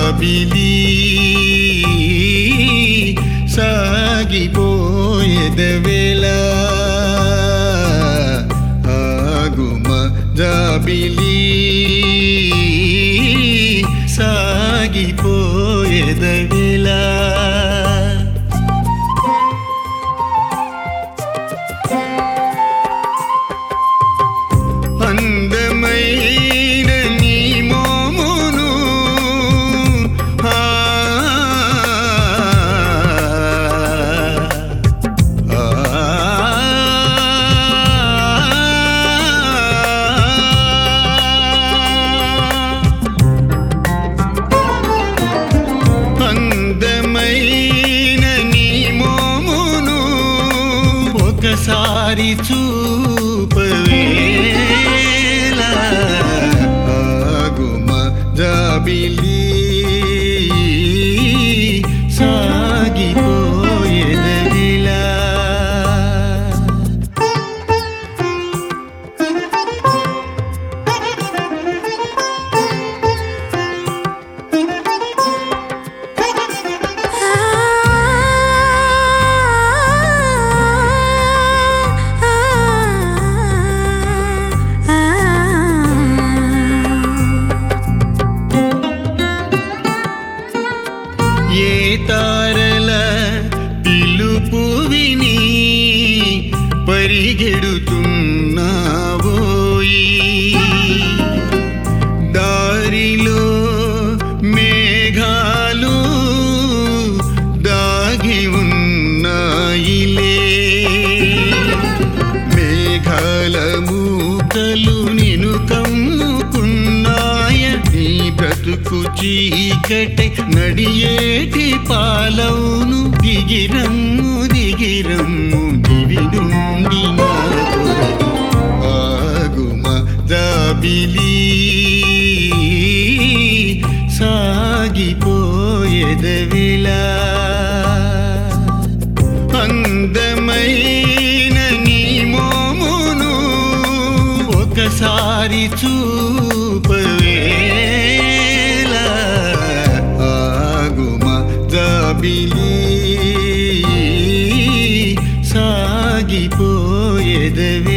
జాబిలి సాగిపోయేదవేళ ఆగుమ జాబిలి సాగిపోయేదవేళ అందమైన నీ మోమును ఆ, ఆ, అందమైన నీ మోమును ఒకసారి చూపవేళ ఆగుమ జాబిలి సాగిపోయేదవిలా ఏ తారల పిలుపు విని పరిగెడుతున్నావోయి దారిలో మేఘాలు దాగి ఉన్నాయిలే మేఘాల మూకలు నిను కమ్ముకున్నాయ నీ బ్రతుకు చీకటి నడియేటి పాలవును దిగిరమ్ము దిగిరమ్ము దివి నుండి నా కొరకు ఆగుమ జాబిలి సాగిపోయేదవిలా అందమైన నీ మోమును ఒకసారి చూపవేళ ఆగుమ జాబిలి సాగిపోయేదవే